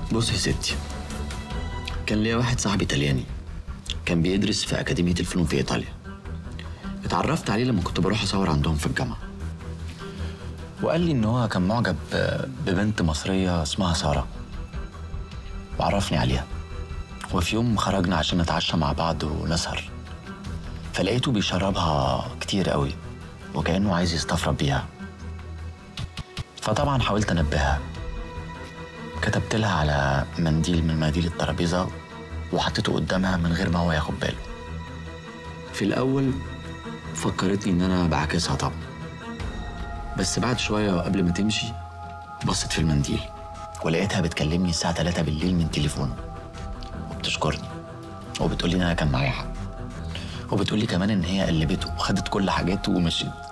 بص يا ستي كان ليا واحد صاحبي ايطالياني كان بيدرس في أكاديمية الفنون في إيطاليا اتعرفت عليه لما كنت بروح أصور عندهم في الجامعة وقال لي إن هو كان معجب ببنت مصرية اسمها سارة وعرفني عليها وفي يوم خرجنا عشان نتعشى مع بعض ونسهر فلقيته بيشربها كتير قوي وكأنه عايز يستفرد بيها فطبعا حاولت أنبهها كتبت لها على منديل من مناديل الترابيزة وحطيته قدامها من غير ما هو ياخد باله في الأول فكرتني إن أنا بعاكسها طبعا بس بعد شوية وقبل ما تمشي بصت في المنديل ولقيتها بتكلمني الساعة 3 بالليل من تليفون وبتشكرني وبتقولي إن أنا كان معايا حق وبتقولي كمان إن هي قلبته وخدت كل حاجاته ومشيت